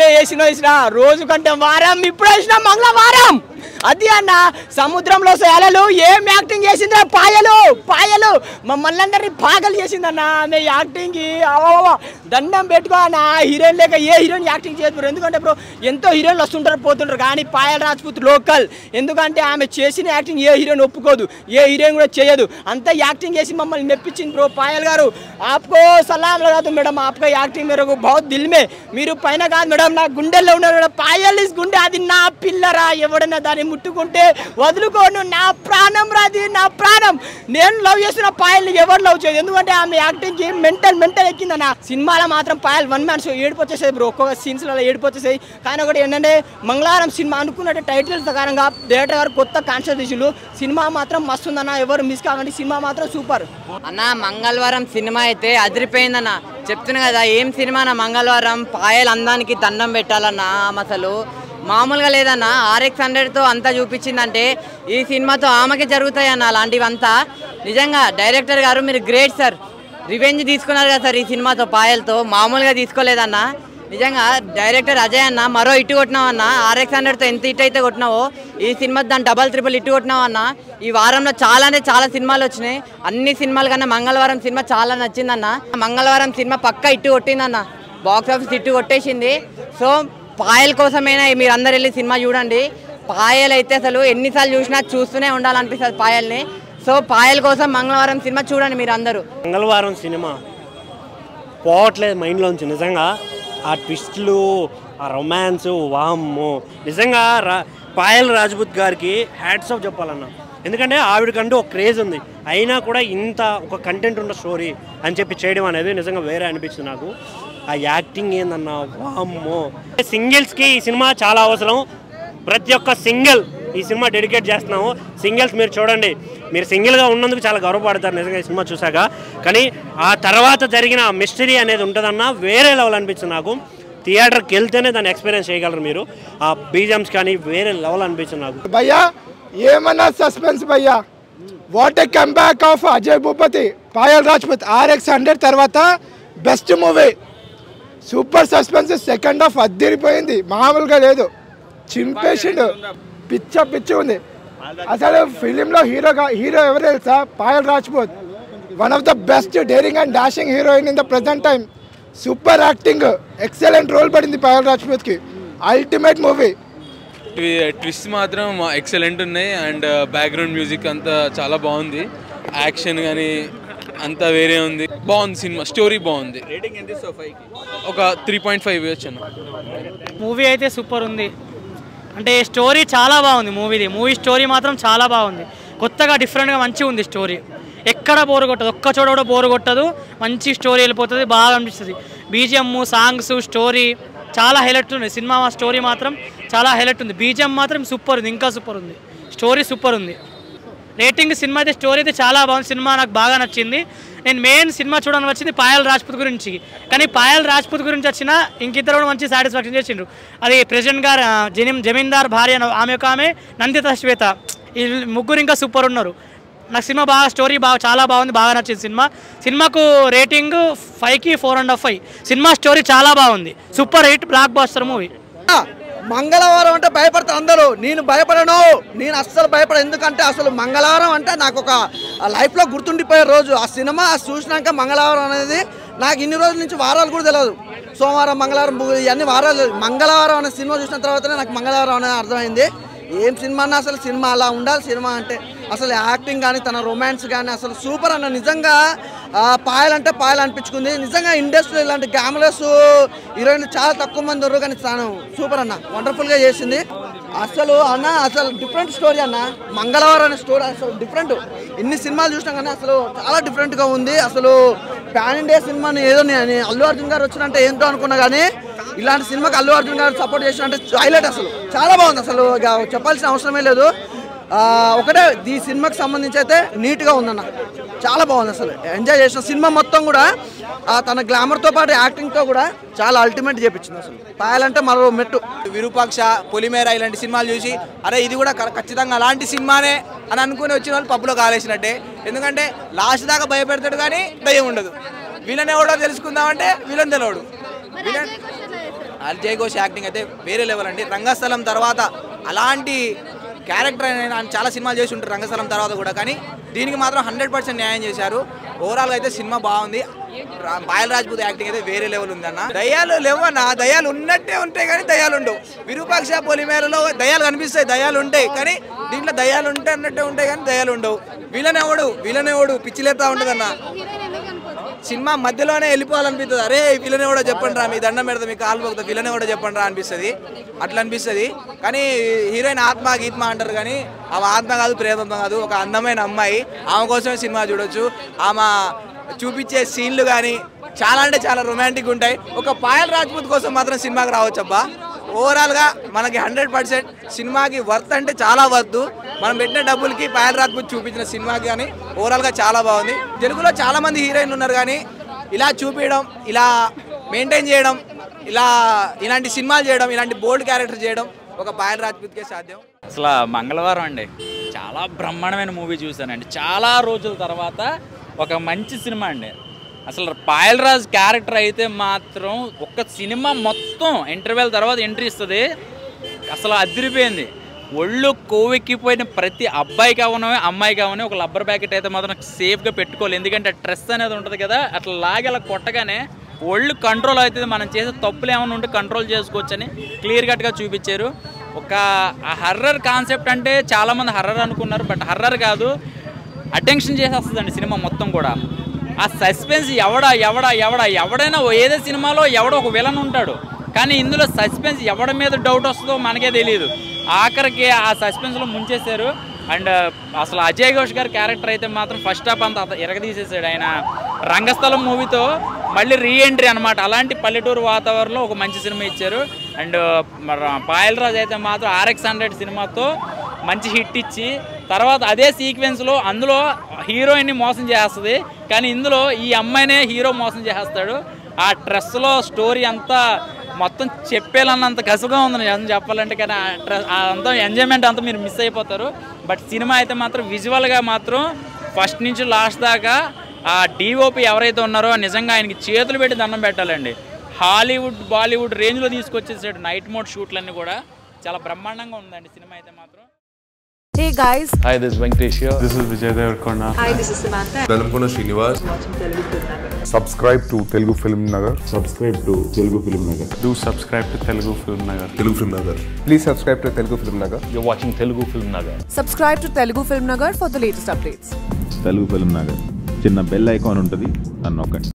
Sunday వేసిన వేసిన రోజు కంటే వారం ఇప్పుడు వేసిన మంగళవారం అది అన్న సముద్రంలో అలలు ఏం యాక్టింగ్ చేసిందిరా పాయలు పాయలు మమ్మల్ని అందరినీ పాగలు చేసిందన్న ఆమె యాక్టింగ్ దండం పెట్టుకో అన్న హీరోయిన్ లేక ఏ హీరోయిన్ యాక్టింగ్ చేయదు బ్రో ఎందుకంటే బ్రో ఎంతో హీరోయిన్లు వస్తుంటారు పోతుంటారు కానీ పాయల్ రాజ్పూత్ లోకల్ ఎందుకంటే ఆమె చేసిన యాక్టింగ్ ఏ హీరోయిన్ ఒప్పుకోదు ఏ హీరోయిన్ కూడా చేయదు అంతా యాక్టింగ్ చేసి మమ్మల్ని మెప్పించింది బ్రో పాయల్ గారు ఆప్కో సలాం కాదు మేడం ఆప్కో యాక్టింగ్ మేరకు బహుత్ దిల్ మే మీరు పైన కాదు మేడం నా గుండెల్లో ఉన్నారు మేడం పాయల్ ఇస్ గుండె అది నా పిల్లరా ఎవడైనా దాన్ని ముట్టుకుంటే వదులుకోను నా ప్రాణం రాది నా ప్రాణం నేను లవ్ చేస్తున్న పాయల్ని ఎవరు లవ్ చేయదు ఎందుకంటే ఆమె యాక్టింగ్ కి మెంటల్ మెంటల్ ఎక్కిందన్న సినిమాలో మాత్రం పాయల్ వన్ మ్యాన్ షో ఏడుపు వచ్చేసాయి బ్రో ఒక్కొక్క సీన్స్లలో ఏడుపు వచ్చేసాయి కానీ ఒకటి ఏంటంటే మంగళవారం సినిమా అనుకున్నట్టు టైటిల్ ప్రకారంగా డైరెక్టర్ గారు కొత్త కాన్సెప్ట్ తీసిండు సినిమా మాత్రం మస్తు ఉందన్న ఎవరు మిస్ కాకండి సినిమా మాత్రం సూపర్ అన్న మంగళవారం సినిమా అయితే అదిరిపోయిందన్న చెప్తున్నా కదా ఏం సినిమా అన్న మంగళవారం పాయల్ అందానికి దండం పెట్టాలన్న ఆమె అసలు మామూలుగా లేదన్న ఆర్ఎక్స్ హండ్రెడ్తో అంతా చూపించిందంటే ఈ సినిమాతో ఆమెకి జరుగుతాయన్న అలాంటివంతా నిజంగా డైరెక్టర్ గారు మీరు గ్రేట్ సార్ రివెంజ్ తీసుకున్నారు కదా సార్ ఈ సినిమాతో పాయల్తో మామూలుగా తీసుకోలేదన్న నిజంగా డైరెక్టర్ అజయ్ అన్న మరో ఇటు కొట్టినావు అన్న ఆర్ఎక్స్ హండ్రెడ్తో ఎంత ఇటు అయితే కొట్టినావో ఈ సినిమా దాని డబల్ త్రిబుల్ ఇటు కొట్టినావు అన్న ఈ వారంలో చాలా అంటే చాలా సినిమాలు వచ్చినాయి అన్ని సినిమాల కన్నా మంగళవారం సినిమా చాలా నచ్చిందన్న మంగళవారం సినిమా పక్క ఇటు కొట్టిందన్న బాక్స్ ఆఫీస్ ఇటు కొట్టేసింది సో పాయల్ కోసమైనా మీరు అందరు వెళ్ళి సినిమా చూడండి పాయల్ అయితే అసలు ఎన్నిసార్లు చూసినా చూస్తూనే ఉండాలనిపిస్తుంది పాయల్ని సో పాయల్ కోసం మంగళవారం సినిమా చూడండి మీరు అందరూ మంగళవారం సినిమా పోవట్లేదు మైండ్లోంచి నిజంగా ఆ ట్విస్ట్లు ఆ రొమాన్స్ వామ్మో నిజంగా రా పాయల్ రాజ్పుత్ గారికి హ్యాట్స్ ఆఫ్ చెప్పాలన్నా ఎందుకంటే ఆవిడకంటూ ఒక క్రేజ్ ఉంది అయినా కూడా ఇంత ఒక కంటెంట్ ఉన్న స్టోరీ అని చెప్పి చేయడం అనేది నిజంగా వేరే అనిపించింది నాకు ఆ యాక్టింగ్ ఏందన్నా వామ్మో సింగిల్స్కి ఈ సినిమా చాలా అవసరం ప్రతి ఒక్క సింగిల్ ఈ సినిమా డెడికేట్ చేస్తున్నాము సింగిల్స్ మీరు చూడండి మీరు సింగిల్గా ఉన్నందుకు చాలా గౌరవపడతారు నిజంగా ఈ సినిమా చూశాక కానీ ఆ తర్వాత జరిగిన మిస్టరీ అనేది ఉంటుందన్న వేరే లెవెల్ అనిపించింది నాకు థియేటర్కి వెళ్తేనే దాన్ని ఎక్స్పీరియన్స్ చేయగలరు మీరు ఆ బీజమ్స్ కానీ వేరే లెవెల్ అనిపించింది నాకు భయ్యా ఏమన్నా సస్పెన్స్ భయ్యా what a comeback of Ajay Bhupathi Payal Rajput RX hundred తర్వాత best movie super suspense second half అద్దరిపోయింది మామూలుగా లేదు చింపేసిండు పిచ్చ పిచ్చి ఉంది అసలు ఫిలింలో హీరోగా హీరో ఎవరు తెలుసా Payal Rajput one of the best daring and dashing heroine in the present time super acting excellent role పడింది పాయల్ రాజ్పూత్కి అల్టిమేట్ మూవీ ట్విస్ట్ మాత్రం ఎక్సలెంట్ ఉన్నాయి అండ్ బ్యాక్గ్రౌండ్ మ్యూజిక్ అంతా చాలా బాగుంది యాక్షన్ కానీ అంతా వేరే ఉంది బాగుంది సినిమా స్టోరీ బాగుంది ఒక త్రీ పాయింట్ ఫైవ్ ఇవ్వచ్చు అన్న మూవీ అయితే సూపర్ ఉంది అంటే స్టోరీ చాలా బాగుంది మూవీది మూవీ స్టోరీ మాత్రం చాలా బాగుంది కొత్తగా డిఫరెంట్గా మంచిగా ఉంది స్టోరీ ఎక్కడ బోరు కొట్టదు ఒక్క చోట కూడా బోరు కొట్టదు మంచి స్టోరీ వెళ్ళిపోతుంది బాగా అనిపిస్తుంది బీజిఎం సాంగ్స్ స్టోరీ చాలా హైలైట్ ఉంది సినిమా స్టోరీ మాత్రం చాలా హైలైట్ ఉంది బీజిఎం మాత్రం సూపర్ ఉంది ఇంకా సూపర్ ఉంది స్టోరీ సూపర్ ఉంది రేటింగ్ సినిమా అయితే స్టోరీ అయితే చాలా బాగుంది సినిమా నాకు బాగా నచ్చింది నేను మెయిన్ సినిమా చూడడానికి వచ్చింది పాయల్ రాజ్పూత్ గురించి కానీ పాయల్ రాజ్పూత్ గురించి వచ్చిన ఇంకిద్దరు కూడా మంచి సాటిస్ఫాక్షన్ చేసిండ్రు అది ప్రెసిడెంట్ గారు ఆ, జనిం జమీందార్ భార్య అన్న- ఆమె ఒక ఆమె నందిత శ్వేత ఈ ముగ్గురు ఇంకా సూపర్ ఉన్నారు నాకు సినిమా బాగా స్టోరీ బాగా చాలా బాగుంది బాగా నచ్చింది సినిమా సినిమాకు రేటింగ్ ఫైవ్కి four and half five cinema story చాలా బాగుంది super hit blockbuster movie Mangalavaaram అంటే భయపడతారు అందరూ నేను భయపడను నేను అస్సలు భయపడ ఎందుకంటే అసలు మంగళవారం అంటే నాకు ఒక లైఫ్లో గుర్తుండిపోయే రోజు ఆ సినిమా చూసినాక మంగళవారం అనేది నాకు ఇన్ని రోజుల నుంచి వారాలు కూడా తెలియదు సోమవారం మంగళవారం ము- ఇవన్నీ వారాలు మంగళవారం అనే సినిమా చూసిన తర్వాతనే నాకు మంగళవారం అనేది అర్థమైంది ఏం సినిమా అన్నా అసలు సినిమా అలా ఉండాలి సినిమా అంటే అసలు యాక్టింగ్ కానీ తన రొమాన్స్ కానీ అసలు సూపర్ అన్న నిజంగా ఆ, పాయల్ అంటే పాయల్ అనిపించుకుంది నిజంగా ఇండస్ట్రీలో ఇలాంటి గ్యామ్లెస్ హీరోయిన్ చాలా తక్కువ మంది ఉన్నారు కానీ తాను సూపర్ అన్న వండర్ఫుల్గా చేసింది అసలు అన్న అసలు డిఫరెంట్ స్టోరీ అన్న మంగళవారం అనే స్టోరీ అసలు డిఫరెంట్ ఇన్ని సినిమాలు చూసినాం కానీ అసలు చాలా డిఫరెంట్గా ఉంది అసలు పాన్ ఇండియా సినిమాని ఏదో నేను అల్లు అర్జున్ గారు వచ్చినంటే ఏంటో అనుకున్నా కానీ ఇలాంటి సినిమాకి అల్లు అర్జున్ గారు సపోర్ట్ చేసినంటే హైలైట్ అసలు చాలా బాగుంది అసలు ఇక చెప్పాల్సిన అవసరమే లేదు ఆ, ఒకటే ఈ సినిమాకి సంబంధించి అయితే నీట్గా ఉందన్న చాలా బాగుంది అసలు ఎంజాయ్ చేసిన సినిమా మొత్తం కూడా ఆ, తన గ్లామర్తో పాటు యాక్టింగ్తో కూడా చాలా అల్టిమేట్ చేపించింది అసలు పాయాలంటే మరో మెట్టు విరూపాక్ష పొలిమేర ఇలాంటి సినిమాలు చూసి అరే ఇది కూడా క- ఖచ్చితంగా అలాంటి సినిమానే అని అనుకుని వచ్చిన వాళ్ళు పప్పులో కాలేసినట్టే ఎందుకంటే లాస్ట్ దాకా భయపెడతాడు కానీ దయ్యం ఉండదు వీళ్ళని ఎవడో తెలుసుకుందామంటే వీళ్ళని తెలియడు వీళ్ళని అజయ్ ఘోష్ యాక్టింగ్ అయితే వేరే లెవెల్ అండి రంగస్థలం తర్వాత అలాంటి క్యారెక్టర్ ఆయన చాలా సినిమాలు చేసి ఉంటారు రంగస్థలం తర్వాత కూడా కానీ దీనికి మాత్రం హండ్రెడ్ పర్సెంట్ న్యాయం చేశారు ఓవరాల్గా అయితే సినిమా బాగుంది రా- పాయల్ రాజ్పూత్ యాక్టింగ్ అయితే వేరే లెవెల్ ఉందన్న దయాలు లేవన్న దయాలు ఉన్నట్టే ఉంటాయి కానీ దయాలు ఉండవు విరూపాక్ష పొలిమేరలో దయాలు కనిపిస్తాయి దయాలు ఉంటాయి కానీ దీంట్లో దయాలు ఉంటాయి అన్నట్టే ఉంటాయి కానీ దయాలు ఉండవు వీళ్ళనే ఎవడు వీళ్ళనే ఎవడు పిచ్చిలేతా ఉంటుందన్న సినిమా మధ్యలోనే వెళ్ళిపోవాలనిపిస్తుంది అరే వీళ్ళనే కూడా చెప్పండి రా మీ దండం పెడతా మీ కాలు పోతా వీళ్ళనే కూడా చెప్పండి రా అనిపిస్తుంది అట్లా అనిపిస్తుంది కానీ హీరోయిన్ ఆత్మ గీత్మ అంటారు కానీ ఆమె ఆత్మ కాదు ప్రేమ కాదు ఒక అందమైన అమ్మాయి ఆమె కోసమే సినిమా చూడొచ్చు ఆమె చూపించే సీన్లు కానీ చాలా అంటే చాలా రొమాంటిక్ ఉంటాయి ఒక పాయల్ రాజ్పూత్ కోసం మాత్రం సినిమాకి రావచ్చు అబ్బా ఓవరాల్గా మనకి హండ్రెడ్ పర్సెంట్ సినిమాకి వర్త్ అంటే చాలా వర్త్ మనం పెట్టిన డబ్బులకి పాయల్ రాజ్పూత్ చూపించిన సినిమాకి కానీ ఓవరాల్గా చాలా బాగుంది తెలుగులో చాలా మంది హీరోయిన్లు ఉన్నారు కానీ ఇలా చూపించడం ఇలా మెయింటైన్ చేయడం ఇలా ఇలాంటి సినిమాలు చేయడం ఇలాంటి బోల్డ్ క్యారెక్టర్ చేయడం ఒక పాయల్ రాజ్పూత్కే సాధ్యం అసలు మంగళవారం అండి చాలా బ్రహ్మాండమైన మూవీ చూశానండి చాలా రోజుల తర్వాత ఒక మంచి సినిమా అండి అసలు పాయల్ రాజ్ క్యారెక్టర్ అయితే మాత్రం ఒక సినిమా మొత్తం ఇంటర్వెల్ తర్వాత ఎంట్రీ ఇస్తుంది అసలు అదిరిపోయింది ఒళ్ళు కోవెక్కిపోయిన ప్రతి అబ్బాయికి అవనమే అమ్మాయికి అవనే ఒక లబ్బర్ ప్యాకెట్ అయితే మాత్రం సేఫ్గా పెట్టుకోవాలి ఎందుకంటే స్ట్రెస్ అనేది ఉంటుంది కదా అట్లా లాగి అలా కొట్టగానే ఒళ్ళు కంట్రోల్ అవుతుంది మనం చేసే తప్పులు ఏమైనా ఉంటే కంట్రోల్ చేసుకోవచ్చని క్లియర్ కట్గా చూపించారు ఒక హర్రర్ కాన్సెప్ట్ అంటే చాలామంది హర్రర్ అనుకున్నారు బట్ హర్రర్ కాదు అటెన్షన్ చేసేస్తుందండి సినిమా మొత్తం కూడా ఆ సస్పెన్స్ ఎవడా ఎవడా ఎవడా ఎవడైనా ఓ ఏదో సినిమాలో ఎవడో ఒక విలన్ ఉంటాడు కానీ ఇందులో సస్పెన్స్ ఎవడి మీద డౌట్ వస్తుందో మనకే తెలియదు ఆఖరికి ఆ సస్పెన్స్లో ముంచేశారు అండ్ అసలు అజయ్ ఘోష్ గారి క్యారెక్టర్ అయితే మాత్రం ఫస్ట్ హాఫ్ అంతా అత- ఎరగదీసేసాడు ఆయన రంగస్థలం మూవీతో మళ్ళీ రీ ఎంట్రీ అనమాట అలాంటి పల్లెటూరు వాతావరణంలో ఒక మంచి సినిమా ఇచ్చారు అండ్ పాయల్ రాజ్ అయితే మాత్రం ఆర్ఎక్స్ హండ్రెడ్ సినిమాతో మంచి హిట్ ఇచ్చి తర్వాత అదే సీక్వెన్స్లో అందులో హీరోయిన్ని మోసం చేస్తుంది కానీ ఇందులో ఈ అమ్మాయినే హీరో మోసం చేస్తాడు ఆ డ్రెస్లో స్టోరీ అంతా మొత్తం చెప్పేలన్నంత కసుగా ఉంది నిజం చెప్పాలంటే కానీ ఆ డ్రెస్ ఆ అంతా ఎంజాయ్మెంట్ అంతా మీరు మిస్ అయిపోతారు బట్ సినిమా అయితే మాత్రం విజువల్గా మాత్రం ఫస్ట్ నుంచి లాస్ట్ దాకా ఆ డిఓపి ఎవరైతే ఉన్నారో నిజంగా ఆయనకి చేతులు పెట్టి దండం పెట్టాలండి హాలీవుడ్ బాలీవుడ్ రేంజ్లో తీసుకొచ్చేసాడు నైట్ మోడ్ షూట్లన్నీ కూడా చాలా బ్రహ్మాండంగా ఉందండి సినిమా అయితే మాత్రం Hey guys, Hi, this is Venkatesh here. This is Vijay Devarkonda. hi, this is Samantha. Velankonda Srinivas subscribe to Telugu Film Nagar. Subscribe to Telugu Film Nagar. Do subscribe to Telugu Film Nagar. Telugu film Nagar Please subscribe to Telugu Film Nagar. You're watching Telugu Film Nagar. Subscribe to Telugu Film Nagar for the latest updates. Telugu film Nagar చిన్న bell icon ఉంటుంది దాన్ని నొక్కండి